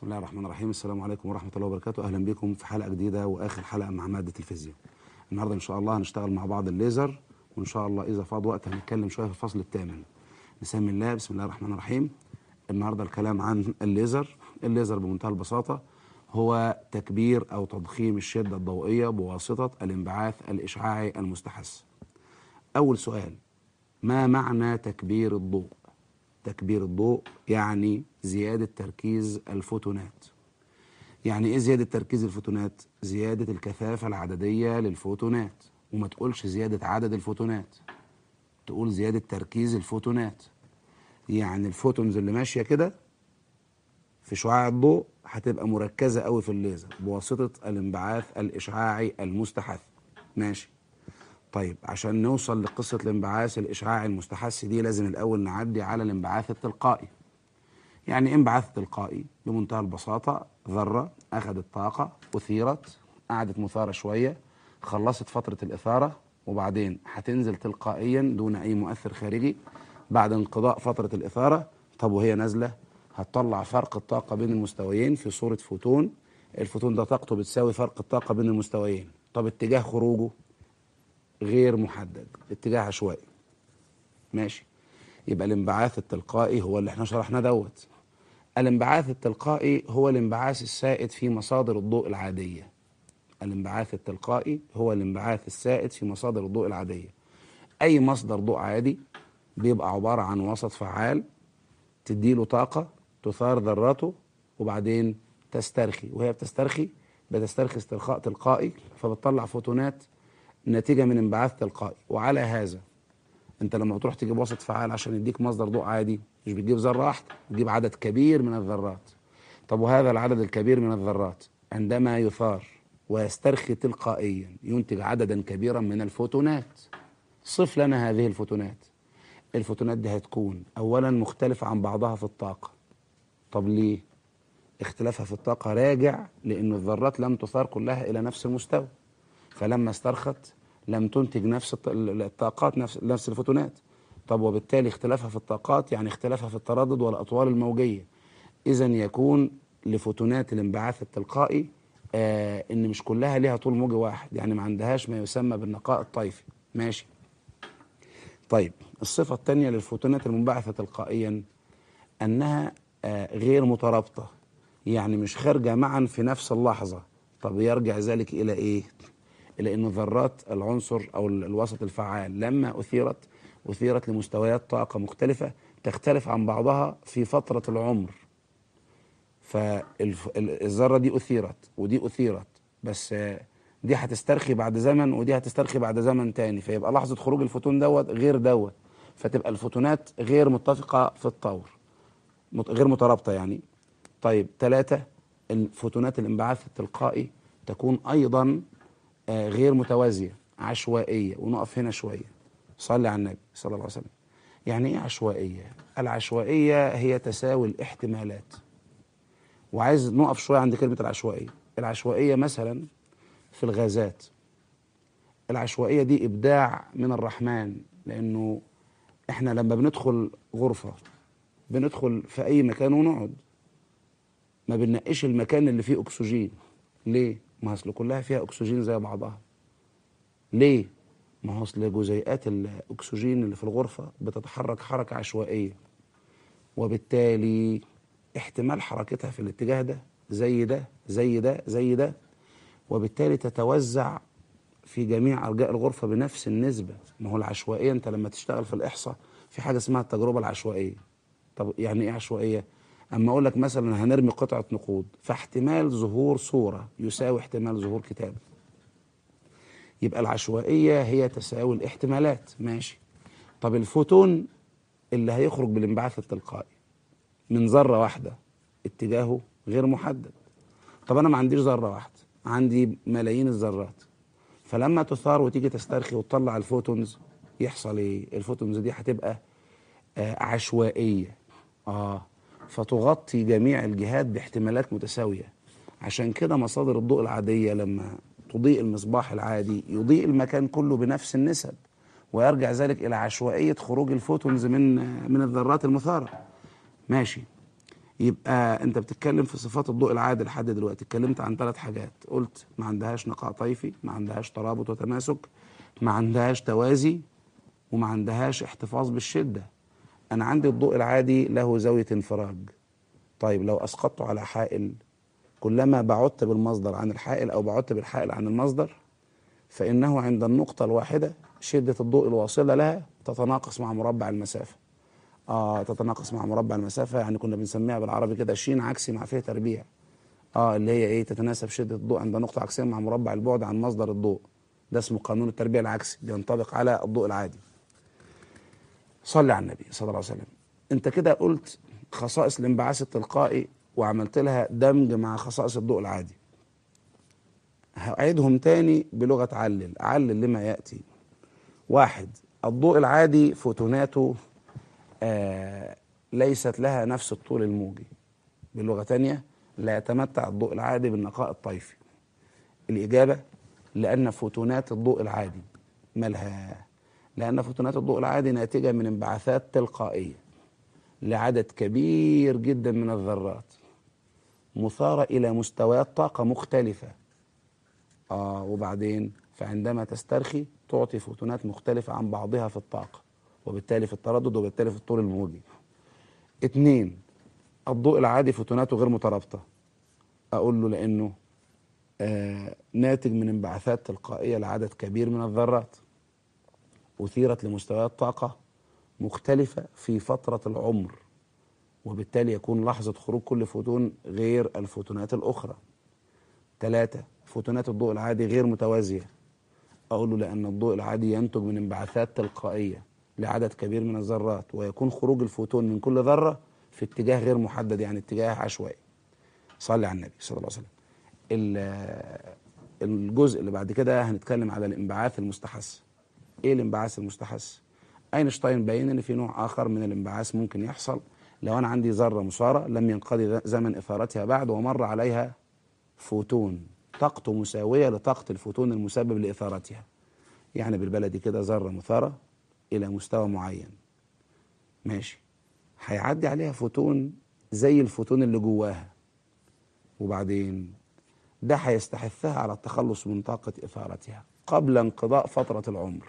بسم الله الرحمن الرحيم السلام عليكم ورحمة الله وبركاته أهلا بكم في حلقة جديدة وآخر حلقة مع مادة الفيزياء النهاردة إن شاء الله هنشتغل مع بعض الليزر وإن شاء الله إذا فاض وقت هنتكلم شوية في الفصل الثامن نسمي الله بسم الله الرحمن الرحيم النهاردة الكلام عن الليزر الليزر بمنتهى البساطة هو تكبير أو تضخيم الشدة الضوئية بواسطة الانبعاث الإشعاعي المستحث أول سؤال ما معنى تكبير الضوء تكبير الضوء يعني زيادة تركيز الفوتونات يعني ايه زيادة تركيز الفوتونات زيادة الكثافة العددية للفوتونات وما تقولش زيادة عدد الفوتونات تقول زيادة تركيز الفوتونات يعني الفوتونز اللي ماشية كده في شعاع الضوء هتبقى مركزة قوي في الليزر بواسطة الانبعاث الإشعاعي المستحث ماشي طيب عشان نوصل لقصة الانبعاث الإشعاعي المستحث دي لازم الأول نعدي على الانبعاث التلقائي يعني إيه انبعاث تلقائي بمنتهى البساطة ذرة أخذت طاقة أثيرت قعدت مثارة شوية خلصت فترة الإثارة وبعدين هتنزل تلقائيا دون أي مؤثر خارجي بعد انقضاء فترة الإثارة طب وهي نازلة هتطلع فرق الطاقة بين المستويين في صورة فوتون الفوتون ده طاقته بتساوي فرق الطاقة بين المستويين طب اتجاه خروجه غير محدد اتجاه عشوائي ماشي يبقى الانبعاث التلقائي هو اللي احنا شرحناه دوت الانبعاث التلقائي هو الانبعاث السائد في مصادر الضوء العادية الانبعاث التلقائي هو الانبعاث السائد في مصادر الضوء العادية أي مصدر ضوء عادي بيبقى عبارة عن وسط فعال تديله طاقة تثار ذراته وبعدين تسترخي وهي بتسترخي بتسترخي استرخاء تلقائي فبتطلع فوتونات نتيجة من انبعاث تلقائي وعلى هذا انت لما بتروح تجيب وسط فعال عشان يديك مصدر ضوء عادي مش بتجيب ذرة واحدة بتجيب عدد كبير من الذرات طب وهذا العدد الكبير من الذرات عندما يثار ويسترخي تلقائيا ينتج عددا كبيرا من الفوتونات صف لنا هذه الفوتونات الفوتونات دي هتكون اولا مختلفة عن بعضها في الطاقة طب ليه اختلافها في الطاقة راجع لأن الذرات لم تثار كلها إلى نفس المستوى فلما استرخت لم تنتج نفس الطاقات نفس نفس الفوتونات طب وبالتالي اختلافها في الطاقات يعني اختلافها في التردد والأطوال الموجية إذا يكون لفوتونات الانبعاث التلقائي آه إن مش كلها ليها طول موجي واحد يعني ما عندهاش ما يسمى بالنقاء الطيفي ماشي طيب الصفة الثانية للفوتونات المنبعثة تلقائيا أنها آه غير مترابطة يعني مش خارجة معا في نفس اللحظة طب يرجع ذلك إلى إيه؟ إلى أن ذرات العنصر أو الوسط الفعال لما أثيرت أثيرت لمستويات طاقة مختلفة تختلف عن بعضها في فترة العمر فالذرة دي أثيرت ودي أثيرت بس دي هتسترخي بعد زمن ودي هتسترخي بعد زمن تاني فيبقى لحظة خروج الفوتون دوت غير دوت فتبقى الفوتونات غير متفقة في الطور غير مترابطة يعني طيب ثلاثة الفوتونات الانبعاث التلقائي تكون أيضا غير متوازية عشوائية ونقف هنا شوية صلي على النبي صلى الله عليه وسلم يعني ايه عشوائية العشوائية هي تساوي الاحتمالات وعايز نقف شوية عند كلمة العشوائية العشوائية مثلا في الغازات العشوائية دي إبداع من الرحمن لأنه إحنا لما بندخل غرفة بندخل في أي مكان ونقعد ما بننقيش المكان اللي فيه أكسجين ليه؟ ما اصل كلها فيها اكسجين زي بعضها ليه ما هو اصل جزيئات الاكسجين اللي في الغرفه بتتحرك حركه عشوائيه وبالتالي احتمال حركتها في الاتجاه ده زي ده زي ده زي ده وبالتالي تتوزع في جميع ارجاء الغرفه بنفس النسبه ما هو العشوائيه انت لما تشتغل في الاحصاء في حاجه اسمها التجربه العشوائيه طب يعني ايه عشوائيه اما اقول لك مثلا هنرمي قطعه نقود فاحتمال ظهور صوره يساوي احتمال ظهور كتاب يبقى العشوائيه هي تساوي الاحتمالات ماشي طب الفوتون اللي هيخرج بالانبعاث التلقائي من ذره واحده اتجاهه غير محدد طب انا ما عنديش ذره واحده عندي ملايين الذرات فلما تثار وتيجي تسترخي وتطلع الفوتونز يحصل ايه الفوتونز دي هتبقى آه عشوائيه اه فتغطي جميع الجهات باحتمالات متساوية عشان كده مصادر الضوء العادية لما تضيء المصباح العادي يضيء المكان كله بنفس النسب ويرجع ذلك إلى عشوائية خروج الفوتونز من من الذرات المثارة ماشي يبقى انت بتتكلم في صفات الضوء العادي لحد دلوقتي اتكلمت عن ثلاث حاجات قلت ما عندهاش نقاء طيفي ما عندهاش ترابط وتماسك ما عندهاش توازي وما عندهاش احتفاظ بالشدة انا عندي الضوء العادي له زاوية انفراج طيب لو اسقطته على حائل كلما بعدت بالمصدر عن الحائل او بعدت بالحائل عن المصدر فانه عند النقطة الواحدة شدة الضوء الواصلة لها تتناقص مع مربع المسافة اه تتناقص مع مربع المسافة يعني كنا بنسميها بالعربي كده شين عكسي مع فيه تربيع اه اللي هي ايه تتناسب شدة الضوء عند نقطة عكسية مع مربع البعد عن مصدر الضوء ده اسمه قانون التربيع العكسي بينطبق على الضوء العادي صلي على النبي صلى الله عليه وسلم انت كده قلت خصائص الانبعاث التلقائي وعملت لها دمج مع خصائص الضوء العادي هعيدهم تاني بلغة علل علل لما يأتي واحد الضوء العادي فوتوناته آه ليست لها نفس الطول الموجي بلغة تانية لا يتمتع الضوء العادي بالنقاء الطيفي الإجابة لأن فوتونات الضوء العادي مالها لأن فوتونات الضوء العادي ناتجة من انبعاثات تلقائية لعدد كبير جدا من الذرات مثارة إلى مستويات طاقة مختلفة آه وبعدين فعندما تسترخي تعطي فوتونات مختلفة عن بعضها في الطاقة وبالتالي في التردد وبالتالي في الطول الموجي اتنين الضوء العادي فوتوناته غير مترابطة أقول له لأنه آه ناتج من انبعاثات تلقائية لعدد كبير من الذرات أثيرت لمستويات طاقة مختلفة في فترة العمر وبالتالي يكون لحظة خروج كل فوتون غير الفوتونات الأخرى ثلاثة فوتونات الضوء العادي غير متوازية أقول له لأن الضوء العادي ينتج من انبعاثات تلقائية لعدد كبير من الذرات ويكون خروج الفوتون من كل ذرة في اتجاه غير محدد يعني اتجاه عشوائي صلي على النبي صلى الله عليه وسلم الجزء اللي بعد كده هنتكلم على الانبعاث المستحث ايه الانبعاث المستحث اينشتاين بين ان في نوع اخر من الانبعاث ممكن يحصل لو انا عندي ذره مثاره لم ينقضي زمن اثارتها بعد ومر عليها فوتون طاقته مساويه لطاقه الفوتون المسبب لاثارتها يعني بالبلدي كده ذره مثاره الى مستوى معين ماشي هيعدي عليها فوتون زي الفوتون اللي جواها وبعدين ده هيستحثها على التخلص من طاقه اثارتها قبل انقضاء فتره العمر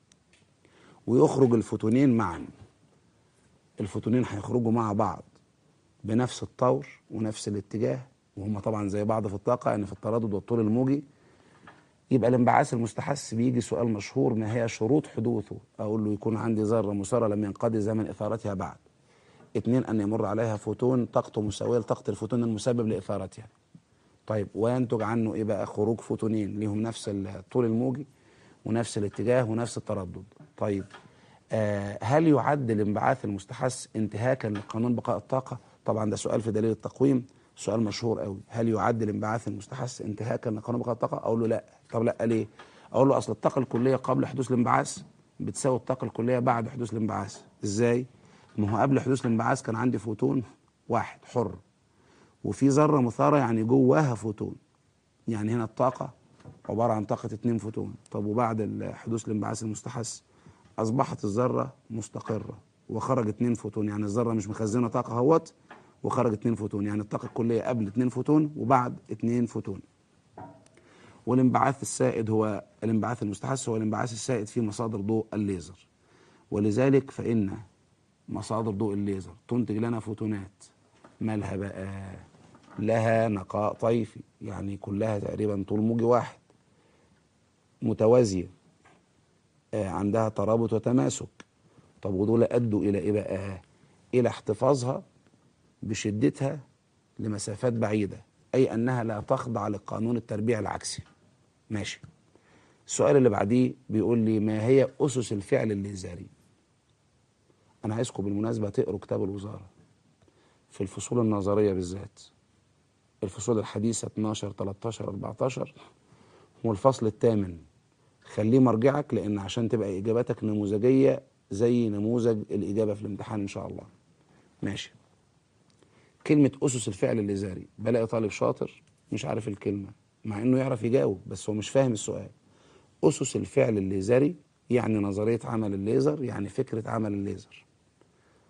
ويخرج الفوتونين معا الفوتونين هيخرجوا مع بعض بنفس الطور ونفس الاتجاه وهم طبعا زي بعض في الطاقة يعني في التردد والطول الموجي يبقى الانبعاث المستحث بيجي سؤال مشهور ما هي شروط حدوثه أقول له يكون عندي ذرة مثارة لم ينقضي زمن إثارتها بعد اثنين أن يمر عليها فوتون طاقته مساوية لطاقة الفوتون المسبب لإثارتها طيب وينتج عنه إيه بقى خروج فوتونين ليهم نفس الطول الموجي ونفس الاتجاه ونفس التردد طيب آه هل يعد الانبعاث المستحث انتهاكا لقانون بقاء الطاقة طبعا ده سؤال في دليل التقويم سؤال مشهور قوي هل يعد الانبعاث المستحث انتهاكا لقانون بقاء الطاقة اقول له لا طب لا ليه اقول له اصل الطاقة الكلية قبل حدوث الانبعاث بتساوي الطاقة الكلية بعد حدوث الانبعاث ازاي ما هو قبل حدوث الانبعاث كان عندي فوتون واحد حر وفي ذرة مثارة يعني جواها فوتون يعني هنا الطاقة عبارة عن طاقة اتنين فوتون طب وبعد حدوث الانبعاث المستحث أصبحت الذرة مستقرة وخرج اتنين فوتون يعني الذرة مش مخزنة طاقة اهوت وخرج اتنين فوتون يعني الطاقة الكلية قبل اتنين فوتون وبعد اتنين فوتون والانبعاث السائد هو الانبعاث المستحث هو الانبعاث السائد في مصادر ضوء الليزر ولذلك فإن مصادر ضوء الليزر تنتج لنا فوتونات مالها بقى لها نقاء طيفي يعني كلها تقريبا طول موجي واحد متوازية آه عندها ترابط وتماسك طب ودول أدوا إلى إيه بقى إلى احتفاظها بشدتها لمسافات بعيدة أي أنها لا تخضع لقانون التربيع العكسي ماشي السؤال اللي بعديه بيقول لي ما هي أسس الفعل الليزري أنا عايزكم بالمناسبة تقروا كتاب الوزارة في الفصول النظرية بالذات الفصول الحديثة 12 13 14 والفصل الثامن خليه مرجعك لأن عشان تبقى إجاباتك نموذجية زي نموذج الإجابة في الامتحان إن شاء الله ماشي كلمة أسس الفعل الليزري بلاقي طالب شاطر مش عارف الكلمة مع إنه يعرف يجاوب بس هو مش فاهم السؤال أسس الفعل الليزري يعني نظرية عمل الليزر يعني فكرة عمل الليزر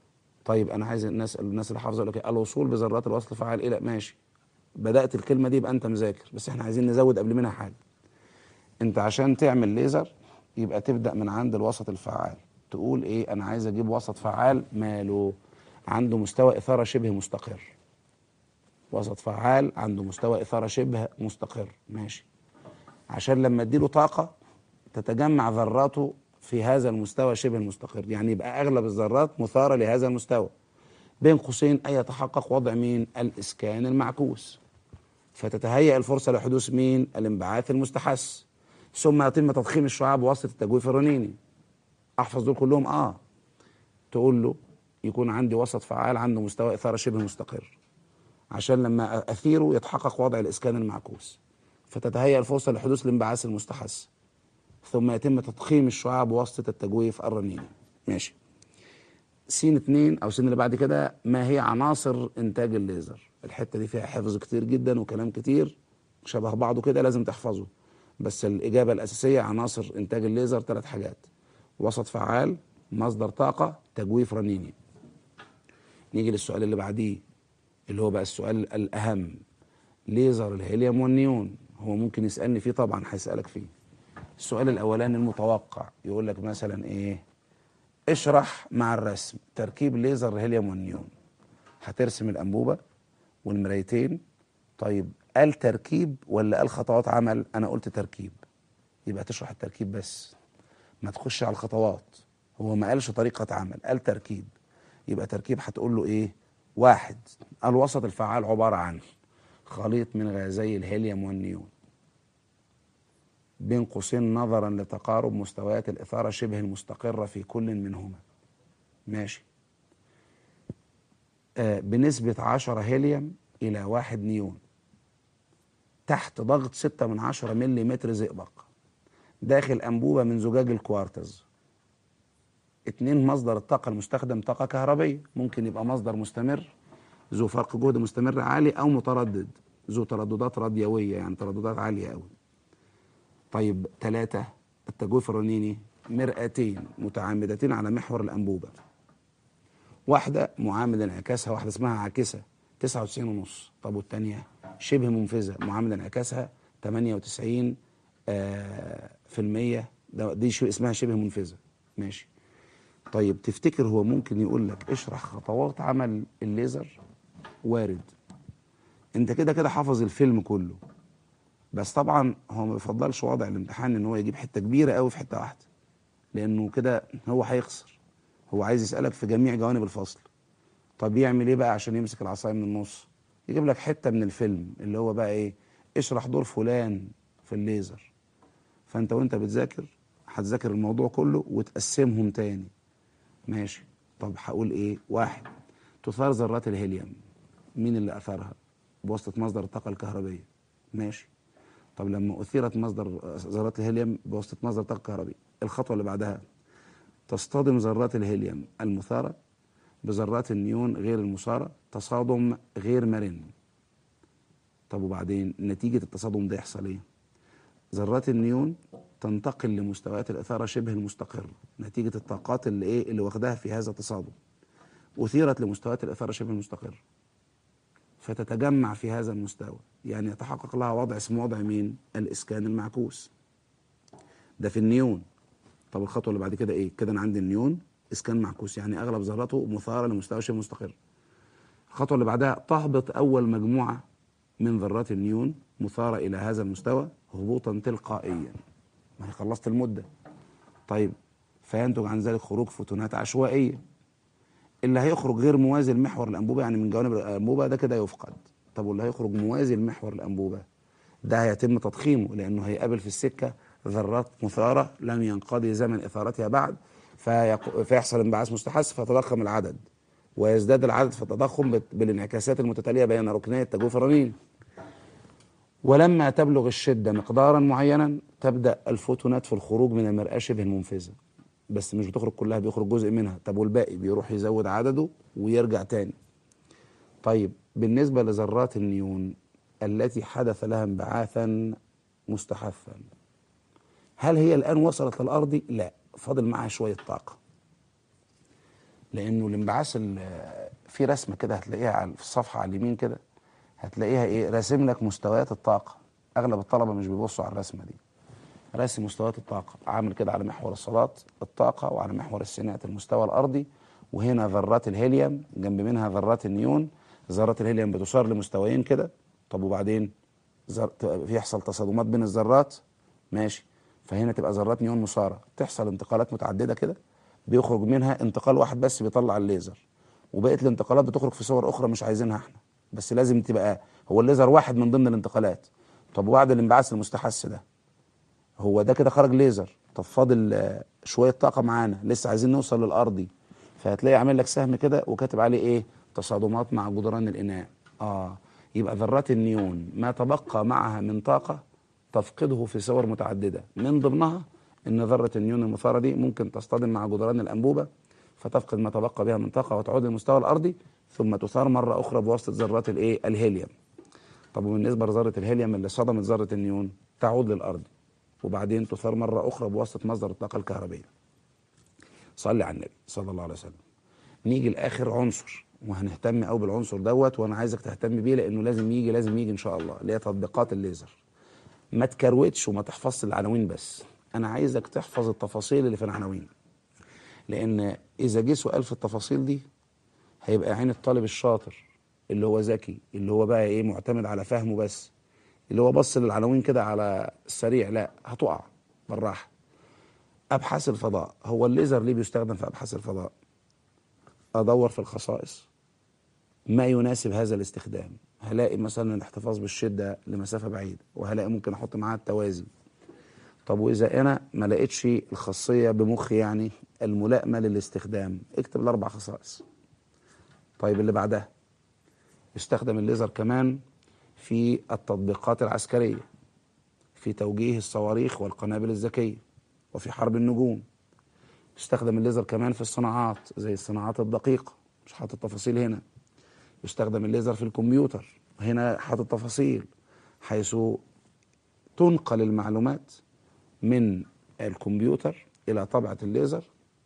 طيب انا عايز الناس الناس اللي حافظه يقول لك الوصول بذرات الوصل فعال الى ماشي بدات الكلمه دي يبقى انت مذاكر بس احنا عايزين نزود قبل منها حاجه انت عشان تعمل ليزر يبقى تبدا من عند الوسط الفعال تقول ايه انا عايز اجيب وسط فعال ماله عنده مستوى اثاره شبه مستقر وسط فعال عنده مستوى اثاره شبه مستقر ماشي عشان لما اديله طاقه تتجمع ذراته في هذا المستوى شبه المستقر يعني يبقى اغلب الذرات مثاره لهذا المستوى بين قوسين اي يتحقق وضع مين الاسكان المعكوس فتتهيأ الفرصه لحدوث مين الانبعاث المستحث ثم يتم تضخيم الشعاع بواسطه التجويف الرنيني احفظ دول كلهم اه تقول له يكون عندي وسط فعال عنده مستوى اثاره شبه مستقر عشان لما اثيره يتحقق وضع الاسكان المعكوس فتتهيأ الفرصه لحدوث الانبعاث المستحث ثم يتم تضخيم الشعاع بواسطه التجويف الرنيني ماشي سين اتنين او سين اللي بعد كده ما هي عناصر انتاج الليزر الحته دي فيها حفظ كتير جدا وكلام كتير شبه بعضه كده لازم تحفظه بس الاجابه الاساسيه عناصر انتاج الليزر ثلاث حاجات وسط فعال مصدر طاقه تجويف رنيني نيجي للسؤال اللي بعديه اللي هو بقى السؤال الاهم ليزر الهيليوم والنيون هو ممكن يسالني فيه طبعا هيسالك فيه السؤال الاولاني المتوقع يقول لك مثلا ايه اشرح مع الرسم تركيب ليزر الهيليوم والنيون هترسم الانبوبه والمرايتين طيب قال تركيب ولا قال خطوات عمل انا قلت تركيب يبقى تشرح التركيب بس ما تخش على الخطوات هو ما قالش طريقه عمل قال تركيب يبقى تركيب هتقول له ايه واحد الوسط الفعال عباره عن خليط من غازي الهيليوم والنيون بين قوسين نظرا لتقارب مستويات الإثارة شبه المستقرة في كل منهما ماشي آه بنسبة 10 هيليوم إلى 1 نيون تحت ضغط 6 من 10 ملم زئبق داخل أنبوبة من زجاج الكوارتز اتنين مصدر الطاقة المستخدم طاقة كهربية ممكن يبقى مصدر مستمر ذو فرق جهد مستمر عالي أو متردد ذو ترددات راديوية يعني ترددات عالية أوي طيب ثلاثة التجويف الرنيني مرآتين متعامدتين على محور الأنبوبة واحدة معامل انعكاسها واحدة اسمها عاكسة 99 ونص طب والتانية شبه منفذة معامل انعكاسها 98 آه في المية ده دي شو اسمها شبه منفذة ماشي طيب تفتكر هو ممكن يقول لك اشرح خطوات عمل الليزر وارد انت كده كده حافظ الفيلم كله بس طبعا هو ما بيفضلش وضع الامتحان ان هو يجيب حته كبيره قوي في حته واحده لانه كده هو هيخسر هو عايز يسالك في جميع جوانب الفصل طب يعمل ايه بقى عشان يمسك العصايه من النص يجيب لك حته من الفيلم اللي هو بقى ايه اشرح دور فلان في الليزر فانت وانت بتذاكر هتذاكر الموضوع كله وتقسمهم تاني ماشي طب هقول ايه واحد تثار ذرات الهيليوم مين اللي اثارها بواسطه مصدر الطاقه الكهربيه ماشي طب لما اثيرت مصدر ذرات الهيليوم بواسطه مصدر طاقه كهربيه الخطوه اللي بعدها تصطدم ذرات الهيليوم المثاره بذرات النيون غير المثاره تصادم غير مرن طب وبعدين نتيجه التصادم ده يحصل ايه ذرات النيون تنتقل لمستويات الاثاره شبه المستقر نتيجه الطاقات اللي ايه اللي واخداها في هذا التصادم اثيرت لمستويات الاثاره شبه المستقر فتتجمع في هذا المستوى يعني يتحقق لها وضع اسمه وضع مين الاسكان المعكوس ده في النيون طب الخطوه اللي بعد كده ايه كده انا عندي النيون اسكان معكوس يعني اغلب ذراته مثاره لمستوى شبه مستقر الخطوه اللي بعدها تهبط اول مجموعه من ذرات النيون مثاره الى هذا المستوى هبوطا تلقائيا ما هي خلصت المده طيب فينتج عن ذلك خروج فوتونات عشوائيه اللي هيخرج غير موازي لمحور الانبوبه يعني من جوانب الانبوبه ده كده يفقد طب واللي هيخرج موازي لمحور الانبوبه ده هيتم تضخيمه لانه هيقابل في السكه ذرات مثاره لم ينقضي زمن اثارتها بعد فيق... فيحصل انبعاث مستحث فتضخم العدد ويزداد العدد في التضخم بت- بالانعكاسات المتتاليه بين ركني التجويف الرنين ولما تبلغ الشده مقدارا معينا تبدا الفوتونات في الخروج من المراه شبه المنفذه بس مش بتخرج كلها بيخرج جزء منها طب والباقي بيروح يزود عدده ويرجع تاني طيب بالنسبه لذرات النيون التي حدث لها انبعاثا مستحثا هل هي الان وصلت للارض لا فاضل معها شويه طاقه لانه الانبعاث ال- في رسمه كده هتلاقيها على- في الصفحه على اليمين كده هتلاقيها ايه راسم لك مستويات الطاقه اغلب الطلبه مش بيبصوا على الرسمه دي راسم مستويات الطاقه عامل كده على محور الصلات الطاقه وعلى محور السينات المستوى الارضي وهنا ذرات الهيليوم جنب منها ذرات النيون ذرات الهيليوم بتشار لمستويين كده طب وبعدين زر... يحصل تصادمات بين الذرات ماشي فهنا تبقى ذرات نيون مثاره تحصل انتقالات متعدده كده بيخرج منها انتقال واحد بس بيطلع الليزر وبقيه الانتقالات بتخرج في صور اخرى مش عايزينها احنا بس لازم تبقى هو الليزر واحد من ضمن الانتقالات طب وبعد الانبعاث المستحث ده هو ده كده خرج ليزر طب فاضل آه، شويه طاقه معانا لسه عايزين نوصل للارضي فهتلاقي عامل لك سهم كده وكاتب عليه ايه تصادمات مع جدران الاناء اه يبقى ذرات النيون ما تبقى معها من طاقه تفقده في صور متعدده من ضمنها ان ذره النيون المثاره دي ممكن تصطدم مع جدران الانبوبه فتفقد ما تبقى بها من طاقه وتعود للمستوى الارضي ثم تثار مره اخرى بواسطه ذرات الايه الهيليوم طب وبالنسبه لذره الهيليوم اللي صدمت ذره النيون تعود للارض وبعدين تثار مره اخرى بواسطه مصدر الطاقه الكهربائيه صلي على النبي صلى الله عليه وسلم نيجي لاخر عنصر وهنهتم قوي بالعنصر دوت وانا عايزك تهتم بيه لانه لازم يجي لازم يجي ان شاء الله اللي هي تطبيقات الليزر ما تكروتش وما تحفظش العناوين بس انا عايزك تحفظ التفاصيل اللي في العناوين لان اذا جه سؤال في التفاصيل دي هيبقى عين الطالب الشاطر اللي هو ذكي اللي هو بقى ايه معتمد على فهمه بس اللي هو بص للعناوين كده على السريع لا هتقع بالراحه ابحاث الفضاء هو الليزر ليه بيستخدم في ابحاث الفضاء ادور في الخصائص ما يناسب هذا الاستخدام هلاقي مثلا الاحتفاظ بالشده لمسافه بعيده وهلاقي ممكن احط معاها التوازي طب واذا انا ما لقيتش الخاصيه بمخي يعني الملائمه للاستخدام اكتب الاربع خصائص طيب اللي بعدها يستخدم الليزر كمان في التطبيقات العسكريه في توجيه الصواريخ والقنابل الذكيه وفي حرب النجوم يستخدم الليزر كمان في الصناعات زي الصناعات الدقيقه مش حاطط تفاصيل هنا يستخدم الليزر في الكمبيوتر هنا حاطط تفاصيل حيث تنقل المعلومات من الكمبيوتر الى طبعه الليزر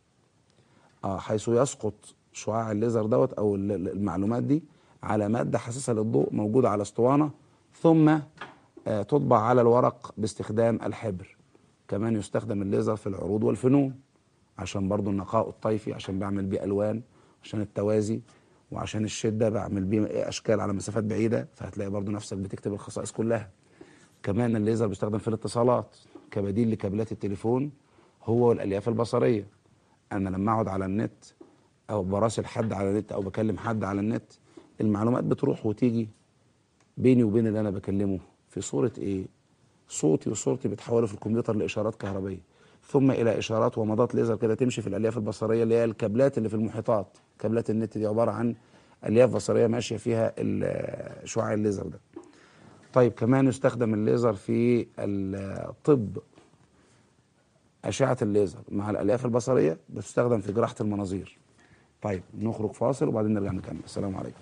آه حيث يسقط شعاع الليزر دوت او ال- ال- المعلومات دي على ماده حساسه للضوء موجوده على اسطوانه ثم آه تطبع على الورق باستخدام الحبر كمان يستخدم الليزر في العروض والفنون عشان برضو النقاء الطيفي عشان بعمل بيه الوان عشان التوازي وعشان الشده بعمل بيه اشكال على مسافات بعيده فهتلاقي برضو نفسك بتكتب الخصائص كلها كمان الليزر بيستخدم في الاتصالات كبديل لكابلات التليفون هو والالياف البصريه انا لما اقعد على النت او براسل حد على النت او بكلم حد على النت المعلومات بتروح وتيجي بيني وبين اللي انا بكلمه في صوره ايه صوتي وصورتي بيتحولوا في الكمبيوتر لاشارات كهربائيه ثم الى اشارات ومضات ليزر كده تمشي في الالياف البصريه اللي هي الكابلات اللي في المحيطات كابلات النت دي عباره عن الياف بصريه ماشيه فيها ال- شعاع الليزر ده طيب كمان يستخدم الليزر في الطب أشعة الليزر مع الألياف البصرية بتستخدم في جراحة المناظير طيب نخرج فاصل وبعدين نرجع نكمل السلام عليكم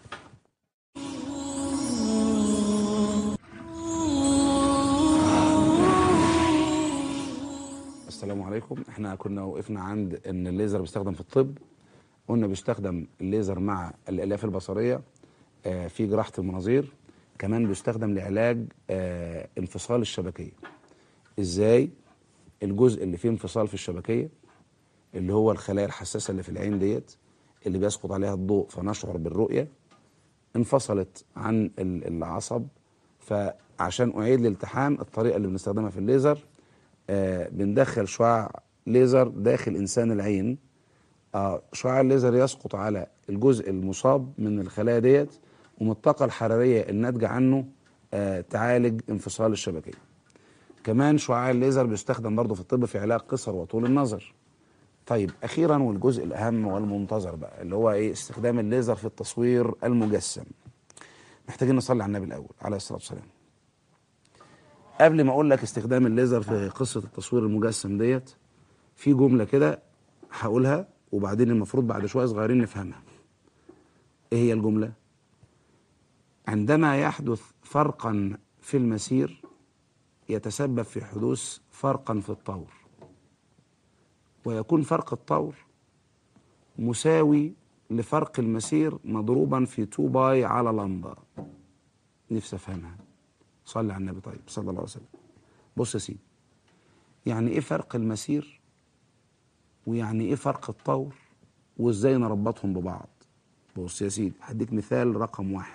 السلام عليكم احنا كنا وقفنا عند ان الليزر بيستخدم في الطب قلنا بيستخدم الليزر مع الالياف البصريه آه، في جراحه المناظير كمان بيستخدم لعلاج آه، انفصال الشبكيه ازاي الجزء اللي فيه انفصال في الشبكيه اللي هو الخلايا الحساسه اللي في العين ديت اللي بيسقط عليها الضوء فنشعر بالرؤيه انفصلت عن ال- العصب فعشان اعيد الالتحام الطريقه اللي بنستخدمها في الليزر آه بندخل شعاع ليزر داخل انسان العين آه شعاع الليزر يسقط على الجزء المصاب من الخلايا ديت ومن الطاقه الحراريه الناتجه عنه آه تعالج انفصال الشبكيه كمان شعاع الليزر بيستخدم برضه في الطب في علاج قصر وطول النظر طيب اخيرا والجزء الاهم والمنتظر بقى اللي هو ايه استخدام الليزر في التصوير المجسم محتاجين نصلي على النبي الاول عليه الصلاه والسلام قبل ما اقول لك استخدام الليزر في قصه التصوير المجسم ديت في جمله كده هقولها وبعدين المفروض بعد شويه صغيرين نفهمها ايه هي الجمله عندما يحدث فرقا في المسير يتسبب في حدوث فرقا في الطور ويكون فرق الطور مساوي لفرق المسير مضروبا في 2 باي على لمبة نفسي افهمها صلي على النبي طيب صلى الله عليه وسلم بص يا سيدي يعني ايه فرق المسير ويعني ايه فرق الطور وازاي نربطهم ببعض بص يا سيدي هديك مثال رقم واحد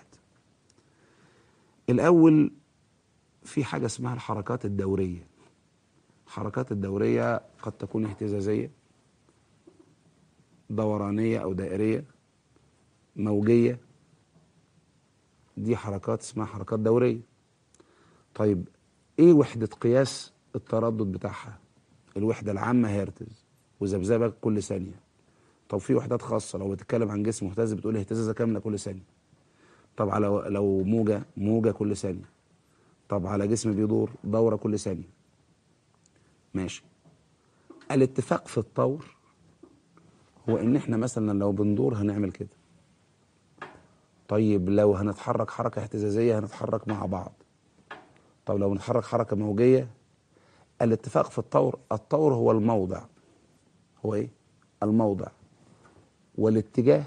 الاول في حاجه اسمها الحركات الدوريه الحركات الدوريه قد تكون اهتزازيه دورانيه او دائريه موجيه دي حركات اسمها حركات دوريه طيب ايه وحده قياس التردد بتاعها الوحده العامه هرتز وذبذبه كل ثانيه طب في وحدات خاصه لو بتتكلم عن جسم مهتز بتقول اهتزازه كامله كل ثانيه طب على لو موجه موجه كل ثانيه طب على جسم بيدور دوره كل ثانيه ماشي الاتفاق في الطور هو ان احنا مثلا لو بندور هنعمل كده طيب لو هنتحرك حركه اهتزازيه هنتحرك مع بعض طب لو نتحرك حركه موجيه الاتفاق في الطور الطور هو الموضع هو ايه الموضع والاتجاه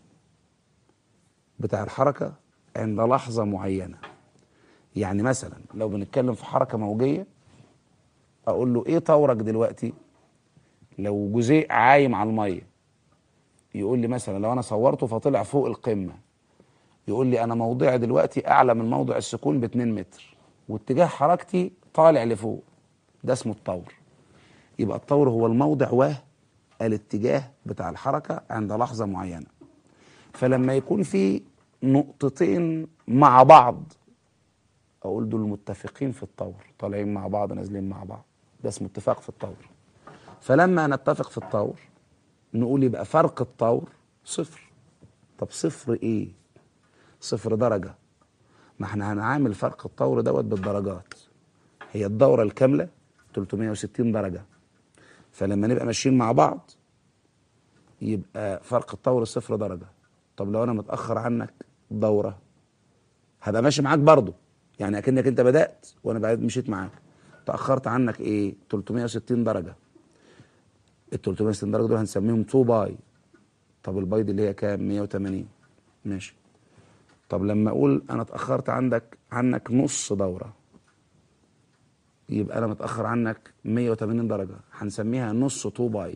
بتاع الحركه عند لحظه معينه يعني مثلا لو بنتكلم في حركه موجيه اقول له ايه طورك دلوقتي لو جزيء عايم على الميه يقول لي مثلا لو انا صورته فطلع فوق القمه يقول لي انا موضعي دلوقتي اعلى من موضع السكون ب 2 متر واتجاه حركتي طالع لفوق ده اسمه الطور يبقى الطور هو الموضع والاتجاه بتاع الحركه عند لحظه معينه فلما يكون في نقطتين مع بعض اقول دول متفقين في الطور طالعين مع بعض نازلين مع بعض ده اسمه اتفاق في الطور فلما نتفق في الطور نقول يبقى فرق الطور صفر طب صفر ايه صفر درجة ما احنا هنعامل فرق الطور دوت بالدرجات هي الدورة الكاملة 360 درجة فلما نبقى ماشيين مع بعض يبقى فرق الطور صفر درجة طب لو انا متأخر عنك دورة هبقى ماشي معاك برضه يعني اكنك انت بدأت وانا بعد مشيت معاك تأخرت عنك ايه 360 درجة ال 360 درجة دول هنسميهم 2 باي طب الباي دي اللي هي كام 180 ماشي طب لما اقول انا اتأخرت عندك عنك نص دورة يبقى انا متأخر عنك 180 درجة هنسميها نص 2 باي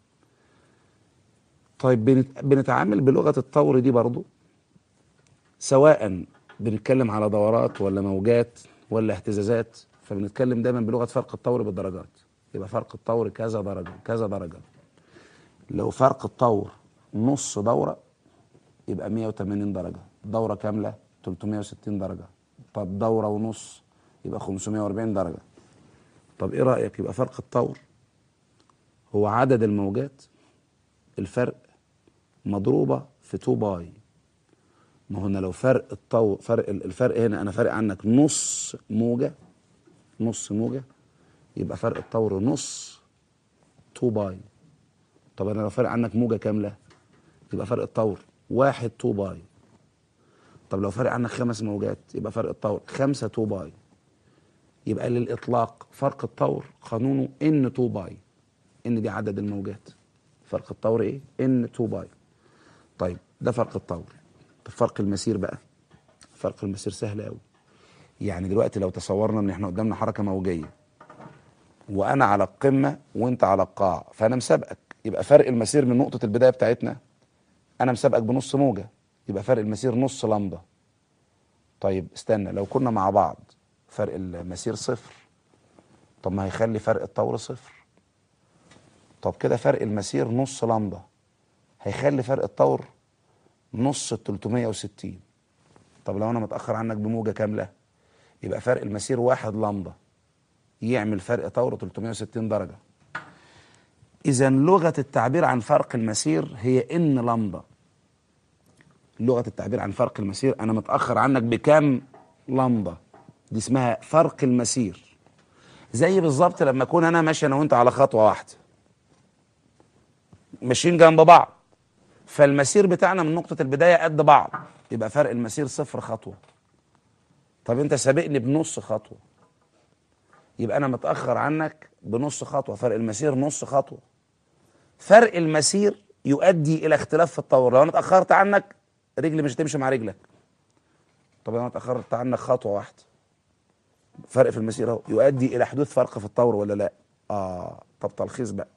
طيب بنت... بنتعامل بلغة الطور دي برضو سواء بنتكلم على دورات ولا موجات ولا اهتزازات فبنتكلم دايما بلغة فرق الطور بالدرجات يبقى فرق الطور كذا درجة كذا درجة لو فرق الطور نص دورة يبقى 180 درجة دورة كاملة 360 درجة طب دورة ونص يبقى 540 درجة طب ايه رأيك يبقى فرق الطور هو عدد الموجات الفرق مضروبة في 2 باي ما هنا لو فرق الطور فرق الفرق هنا انا فارق عنك نص موجة نص موجة يبقى فرق الطور نص 2 باي طب انا لو فارق عنك موجة كاملة يبقى فرق الطور واحد 2 باي طب لو فارق عنك خمس موجات يبقى فرق الطور خمسة 2 باي يبقى للإطلاق فرق الطور قانونه ان 2 باي ان دي عدد الموجات فرق الطور ايه ان 2 باي طيب ده فرق الطور طب فرق المسير بقى فرق المسير سهل قوي يعني دلوقتي لو تصورنا ان احنا قدامنا حركه موجيه وانا على القمه وانت على القاع فانا مسابقك يبقى فرق المسير من نقطه البدايه بتاعتنا انا مسابقك بنص موجه يبقى فرق المسير نص لمبه طيب استنى لو كنا مع بعض فرق المسير صفر طب ما هيخلي فرق الطور صفر طب كده فرق المسير نص لمبه هيخلي فرق الطور نص ال 360 طب لو انا متاخر عنك بموجه كامله يبقى فرق المسير واحد لمبه يعمل فرق طور 360 درجه اذا لغه التعبير عن فرق المسير هي ان لمبه لغه التعبير عن فرق المسير انا متاخر عنك بكام لمبه دي اسمها فرق المسير زي بالظبط لما اكون انا ماشي انا وانت على خطوه واحده ماشيين جنب بعض فالمسير بتاعنا من نقطة البداية قد بعض يبقى فرق المسير صفر خطوة طب انت سابقني بنص خطوة يبقى انا متأخر عنك بنص خطوة فرق المسير نص خطوة فرق المسير يؤدي الى اختلاف في الطور لو انا اتاخرت عنك رجلي مش هتمشي مع رجلك طب انا اتاخرت عنك خطوه واحده فرق في المسيره اهو يؤدي الى حدوث فرق في الطور ولا لا اه طب تلخيص بقى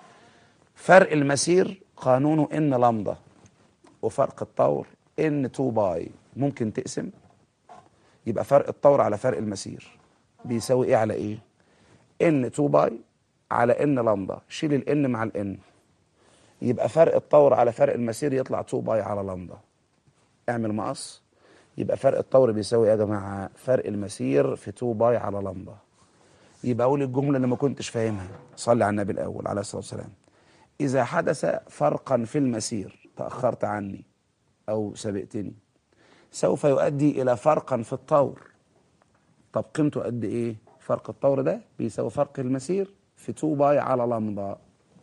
فرق المسير قانونه ان لمضه وفرق الطور ان 2 باي ممكن تقسم يبقى فرق الطور على فرق المسير بيساوي ايه على ايه ان 2 باي على ان لمضه شيل الان مع الان يبقى فرق الطور على فرق المسير يطلع 2 باي على لمضه اعمل مقص يبقى فرق الطور بيساوي ايه يا جماعه فرق المسير في 2 باي على لمضه يبقى اقول الجمله اللي ما كنتش فاهمها صلي على النبي الاول عليه الصلاه والسلام اذا حدث فرقا في المسير تاخرت عني او سبقتني سوف يؤدي الى فرقا في الطور طب قيمته قد ايه فرق الطور ده بيساوي فرق المسير في 2 باي على لمضه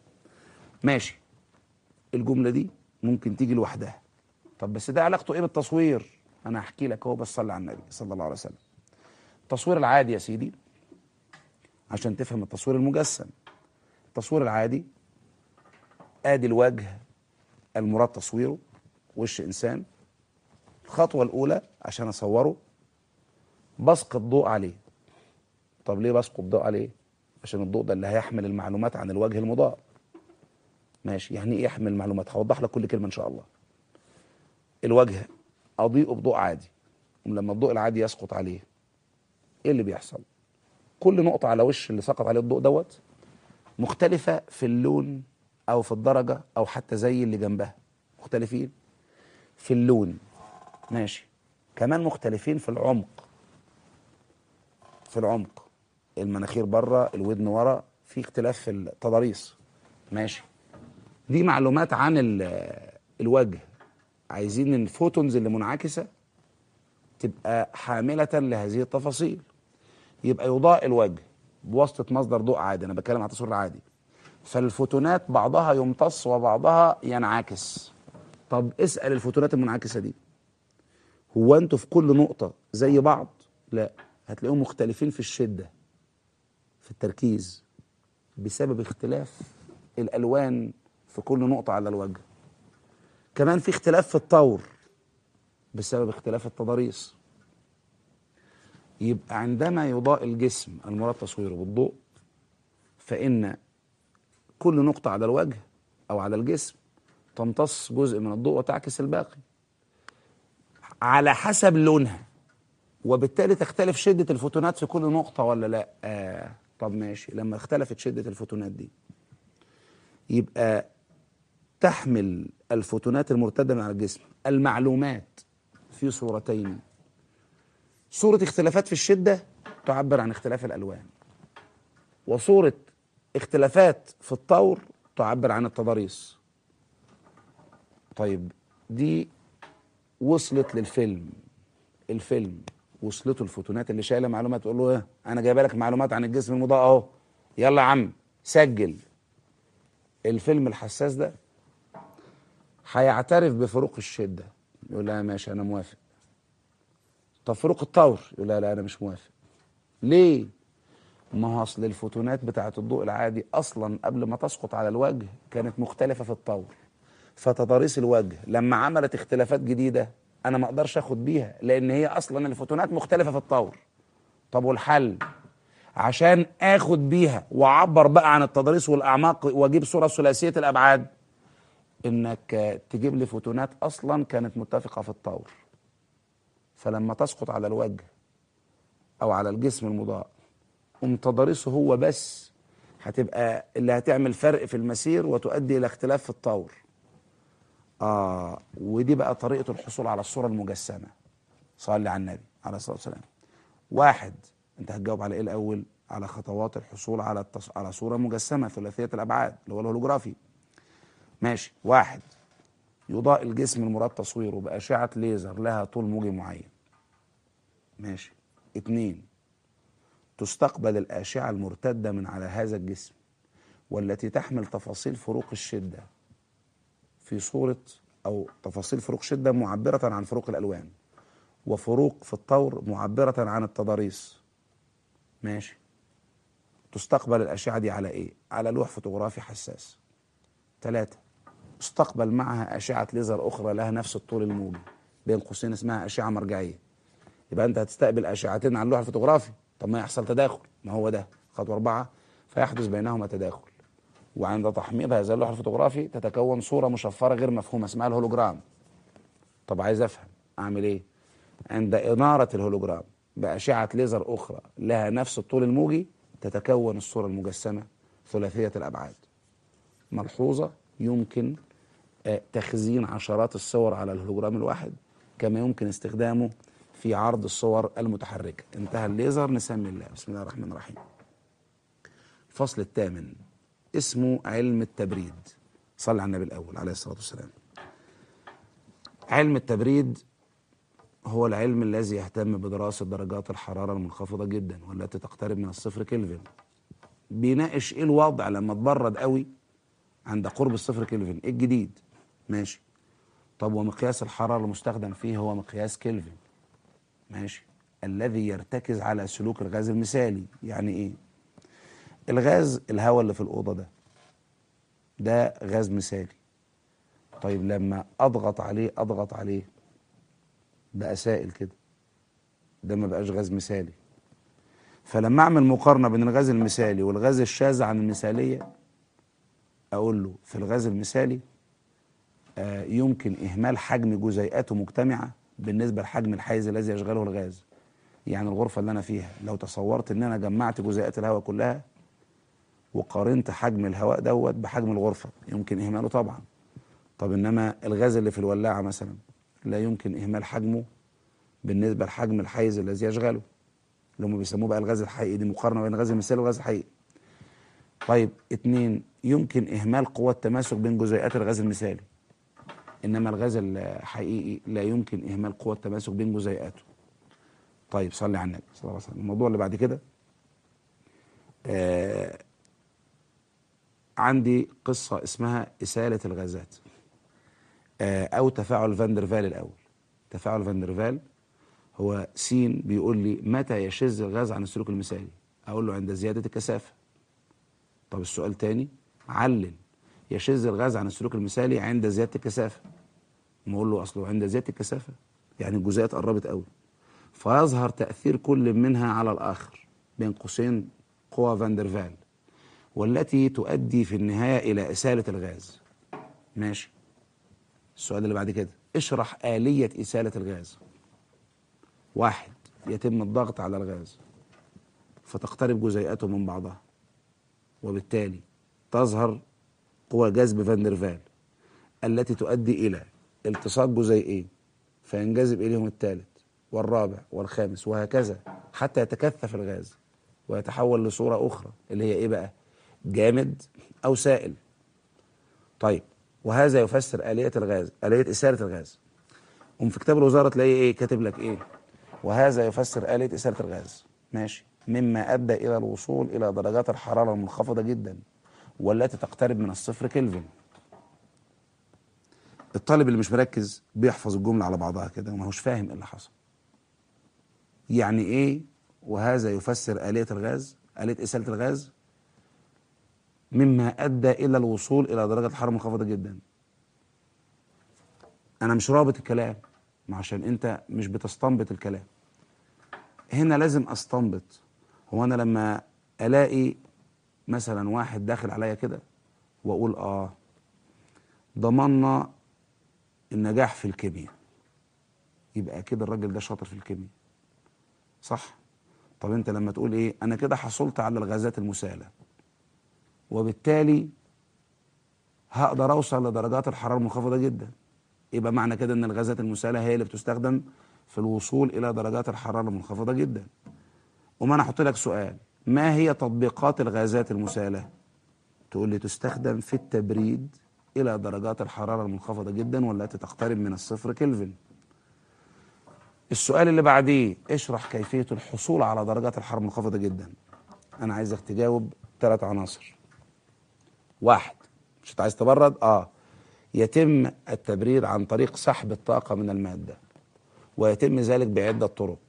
ماشي الجمله دي ممكن تيجي لوحدها طب بس ده علاقته ايه بالتصوير انا هحكي لك اهو بس صلي على النبي صلى الله عليه وسلم التصوير العادي يا سيدي عشان تفهم التصوير المجسم التصوير العادي ادي الوجه المراد تصويره وش انسان الخطوه الاولى عشان اصوره بسقط ضوء عليه طب ليه بسقط ضوء عليه عشان الضوء ده اللي هيحمل المعلومات عن الوجه المضاء ماشي يعني ايه يحمل المعلومات هوضح لك كل كلمه ان شاء الله الوجه اضيئه بضوء عادي ولما الضوء العادي يسقط عليه ايه اللي بيحصل كل نقطه على وش اللي سقط عليه الضوء دوت مختلفه في اللون او في الدرجه او حتى زي اللي جنبها مختلفين في اللون ماشي كمان مختلفين في العمق في العمق المناخير بره الودن ورا في اختلاف في التضاريس ماشي دي معلومات عن ال- الوجه عايزين الفوتونز اللي منعكسه تبقى حامله لهذه التفاصيل يبقى يضاء الوجه بواسطه مصدر ضوء عادي انا بتكلم عن التصوير العادي فالفوتونات بعضها يمتص وبعضها ينعكس طب اسال الفوتونات المنعكسه دي هو انتوا في كل نقطه زي بعض لا هتلاقيهم مختلفين في الشده في التركيز بسبب اختلاف الالوان في كل نقطه على الوجه كمان في اختلاف في الطور بسبب اختلاف التضاريس يبقى عندما يضاء الجسم المراد تصويره بالضوء فإن كل نقطة على الوجه أو على الجسم تمتص جزء من الضوء وتعكس الباقي على حسب لونها وبالتالي تختلف شدة الفوتونات في كل نقطة ولا لا آه طب ماشي لما اختلفت شدة الفوتونات دي يبقى تحمل الفوتونات المرتدة من على الجسم المعلومات في صورتين صورة اختلافات في الشدة تعبر عن اختلاف الألوان وصورة اختلافات في الطور تعبر عن التضاريس طيب دي وصلت للفيلم الفيلم وصلته الفوتونات اللي شايله معلومات تقول له ايه انا جايبه لك معلومات عن الجسم المضاء اهو يلا يا عم سجل الفيلم الحساس ده هيعترف بفروق الشده يقول لا ماشي انا موافق طب فروق الطور يقول لا لا انا مش موافق ليه ما هو اصل الفوتونات بتاعه الضوء العادي اصلا قبل ما تسقط على الوجه كانت مختلفه في الطور فتضاريس الوجه لما عملت اختلافات جديده انا ما اقدرش اخد بيها لان هي اصلا الفوتونات مختلفه في الطور طب والحل عشان اخد بيها واعبر بقى عن التضاريس والاعماق واجيب صوره ثلاثيه الابعاد انك تجيب لي فوتونات اصلا كانت متفقه في الطور فلما تسقط على الوجه او على الجسم المضاء قوم تضاريسه هو بس هتبقى اللي هتعمل فرق في المسير وتؤدي الى اختلاف في الطور اه ودي بقى طريقه الحصول على الصوره المجسمه صلي على النبي عليه الصلاه والسلام واحد انت هتجاوب على ايه الاول على خطوات الحصول على التص... على صوره مجسمه ثلاثيه الابعاد اللي هو الهولوجرافي ماشي واحد يضاء الجسم المراد تصويره بأشعة ليزر لها طول موجي معين ماشي اتنين تستقبل الأشعة المرتدة من على هذا الجسم والتي تحمل تفاصيل فروق الشدة في صورة أو تفاصيل فروق شدة معبرة عن فروق الألوان وفروق في الطور معبرة عن التضاريس ماشي تستقبل الأشعة دي على إيه؟ على لوح فوتوغرافي حساس ثلاثة استقبل معها أشعة ليزر أخرى لها نفس الطول الموجي بين قوسين اسمها أشعة مرجعية يبقى أنت هتستقبل أشعتين على اللوح الفوتوغرافي طب ما يحصل تداخل ما هو ده خطوة أربعة فيحدث بينهما تداخل وعند تحميض هذا اللوح الفوتوغرافي تتكون صورة مشفرة غير مفهومة اسمها الهولوجرام طب عايز أفهم أعمل إيه عند إنارة الهولوجرام بأشعة ليزر أخرى لها نفس الطول الموجي تتكون الصورة المجسمة ثلاثية الأبعاد ملحوظة يمكن آه، تخزين عشرات الصور على الهولوجرام الواحد كما يمكن استخدامه في عرض الصور المتحركة انتهى الليزر نسمي الله بسم الله الرحمن الرحيم الفصل الثامن اسمه علم التبريد صلى على النبي الأول عليه الصلاة والسلام علم التبريد هو العلم الذي يهتم بدراسة درجات الحرارة المنخفضة جدا والتي تقترب من الصفر كلفن بيناقش ايه الوضع لما تبرد قوي عند قرب الصفر كلفن ايه الجديد ماشي طب ومقياس الحرارة المستخدم فيه هو مقياس كلفن ماشي الذي يرتكز على سلوك الغاز المثالي يعني ايه الغاز الهواء اللي في الأوضة ده ده غاز مثالي طيب لما أضغط عليه أضغط عليه بقى سائل كده ده ما بقاش غاز مثالي فلما أعمل مقارنة بين الغاز المثالي والغاز الشاذ عن المثالية أقول له في الغاز المثالي آه، يمكن إهمال حجم جزيئاته مجتمعة بالنسبة لحجم الحيز الذي يشغله الغاز يعني الغرفة اللي أنا فيها لو تصورت إن أنا جمعت جزيئات الهواء كلها وقارنت حجم الهواء دوت بحجم الغرفة يمكن إهماله طبعا طب إنما الغاز اللي في الولاعة مثلا لا يمكن إهمال حجمه بالنسبة لحجم الحيز الذي يشغله اللي هم بيسموه بقى الغاز الحقيقي دي مقارنة بين الغاز المثالي والغاز الحقيقي طيب اتنين يمكن إهمال قوة التماسك بين جزيئات الغاز المثالي إنما الغاز الحقيقي لا يمكن إهمال قوة التماسك بين جزيئاته طيب صلي على النبي صلى الله عليه وسلم الموضوع اللي بعد كده آه عندي قصة اسمها إسالة الغازات آه أو تفاعل فاندرفال الأول تفاعل فاندرفال هو سين بيقول لي متى يشذ الغاز عن السلوك المثالي أقول له عند زيادة الكثافة طب السؤال تاني علل يشذ الغاز عن السلوك المثالي عند زيادة الكثافة ما أقول له أصله عند زيادة الكثافة يعني الجزيئات قربت قوي فيظهر تأثير كل منها على الآخر بين قوسين قوى فاندرفال والتي تؤدي في النهاية إلى إسالة الغاز ماشي السؤال اللي بعد كده اشرح آلية إسالة الغاز واحد يتم الضغط على الغاز فتقترب جزيئاته من بعضها وبالتالي تظهر قوى جذب فاندرفال التي تؤدي إلى التصاق جزيئين فينجذب إليهم الثالث والرابع والخامس وهكذا حتى يتكثف الغاز ويتحول لصورة أخرى اللي هي إيه بقى جامد أو سائل طيب وهذا يفسر آلية الغاز آلية إسالة الغاز قوم في كتاب الوزارة تلاقي إيه كاتب لك إيه وهذا يفسر آلية إسالة الغاز ماشي مما أدى إلى الوصول إلى درجات الحرارة المنخفضة جدا والتي تقترب من الصفر كلفن الطالب اللي مش مركز بيحفظ الجملة على بعضها كده وما هوش فاهم ايه اللي حصل يعني ايه وهذا يفسر آلية الغاز آلية إسالة الغاز مما أدى إلى الوصول إلى درجة الحرارة منخفضة جدا أنا مش رابط الكلام ما عشان أنت مش بتستنبط الكلام هنا لازم أستنبط هو أنا لما ألاقي مثلا واحد داخل عليا كده وأقول آه ضمنا النجاح في الكيمياء يبقى كده الراجل ده شاطر في الكيمياء صح طب انت لما تقول ايه انا كده حصلت على الغازات المسالة وبالتالي هقدر اوصل لدرجات الحرارة المنخفضة جدا يبقى معنى كده ان الغازات المسالة هي اللي بتستخدم في الوصول الى درجات الحرارة المنخفضة جدا وما انا احط لك سؤال ما هي تطبيقات الغازات المسالة تقول لي تستخدم في التبريد الى درجات الحرارة المنخفضة جدا والتي تقترب من الصفر كلفن السؤال اللي بعديه اشرح كيفية الحصول على درجات الحرارة المنخفضة جدا انا عايزك تجاوب ثلاث عناصر واحد مش انت عايز تبرد اه يتم التبريد عن طريق سحب الطاقة من المادة ويتم ذلك بعدة طرق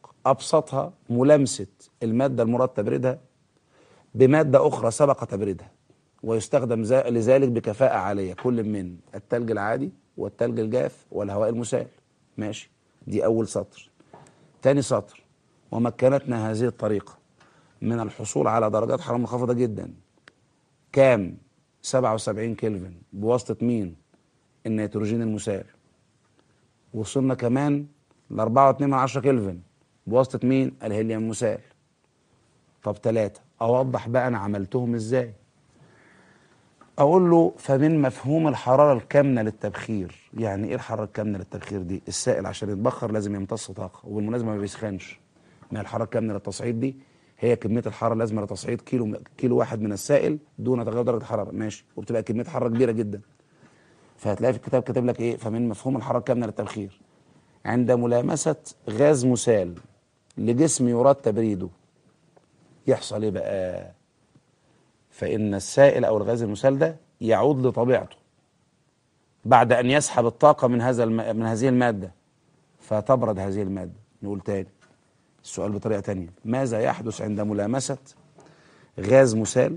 أبسطها ملامسة المادة المراد تبريدها بمادة أخرى سبق تبريدها ويستخدم ذا- لذلك بكفاءة عالية كل من التلج العادي والتلج الجاف والهواء المسال ماشي دي أول سطر تاني سطر ومكنتنا هذه الطريقة من الحصول على درجات حرارة منخفضة جدا كام 77 كلفن بواسطة مين النيتروجين المسال وصلنا كمان ل 4.2 كلفن بواسطة مين الهيليوم المسال طب ثلاثة أوضح بقى أنا عملتهم إزاي أقول له فمن مفهوم الحرارة الكامنة للتبخير يعني إيه الحرارة الكامنة للتبخير دي السائل عشان يتبخر لازم يمتص طاقة وبالمناسبة ما بيسخنش ما هي الحرارة الكامنة للتصعيد دي هي كمية الحرارة اللازمة لتصعيد كيلو كيلو واحد من السائل دون تغير درجة الحرارة ماشي وبتبقى كمية حرارة كبيرة جدا فهتلاقي في الكتاب كاتب لك ايه فمن مفهوم الحراره الكامنه للتبخير عند ملامسه غاز مسال لجسم يراد تبريده يحصل ايه بقى فان السائل او الغاز المسال ده يعود لطبيعته بعد ان يسحب الطاقه من هذا الم... من هذه الماده فتبرد هذه الماده نقول تاني السؤال بطريقه تانية ماذا يحدث عند ملامسه غاز مسال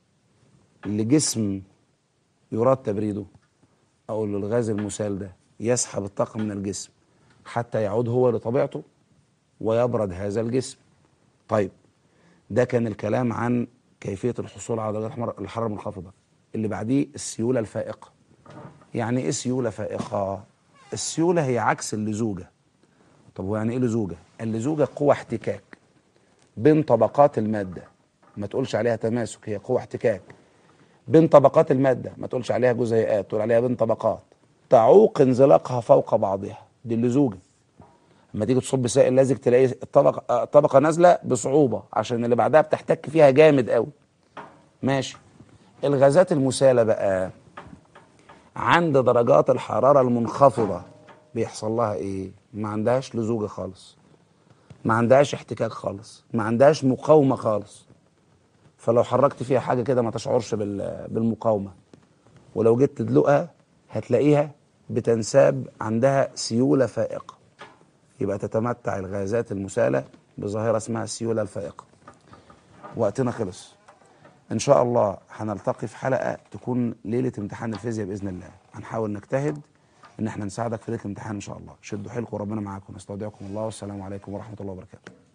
لجسم يراد تبريده أقول له الغاز المسال ده يسحب الطاقة من الجسم حتى يعود هو لطبيعته ويبرد هذا الجسم طيب ده كان الكلام عن كيفية الحصول على درجات الحمر- الحرارة المنخفضة اللي بعديه السيولة الفائقة يعني ايه سيولة فائقة السيولة هي عكس اللزوجة طب هو يعني ايه لزوجة اللزوجة قوة احتكاك بين طبقات المادة ما تقولش عليها تماسك هي قوة احتكاك بين طبقات المادة ما تقولش عليها جزيئات تقول عليها بين طبقات تعوق انزلاقها فوق بعضها دي اللزوجة لما تيجي تصب سائل لازم تلاقي الطبقة آه، الطبقة نازلة بصعوبة عشان اللي بعدها بتحتك فيها جامد قوي ماشي الغازات المسالة بقى عند درجات الحرارة المنخفضة بيحصل لها ايه ما عندهاش لزوجة خالص ما عندهاش احتكاك خالص ما عندهاش مقاومة خالص فلو حركت فيها حاجه كده ما تشعرش بال- بالمقاومه ولو جيت تدلقها هتلاقيها بتنساب عندها سيوله فائقه يبقى تتمتع الغازات المساله بظاهره اسمها السيوله الفائقه وقتنا خلص ان شاء الله هنلتقي في حلقه تكون ليله امتحان الفيزياء باذن الله هنحاول نجتهد ان احنا نساعدك في ليله الامتحان ان شاء الله شدوا حيلكم وربنا معاكم نستودعكم الله والسلام عليكم ورحمه الله وبركاته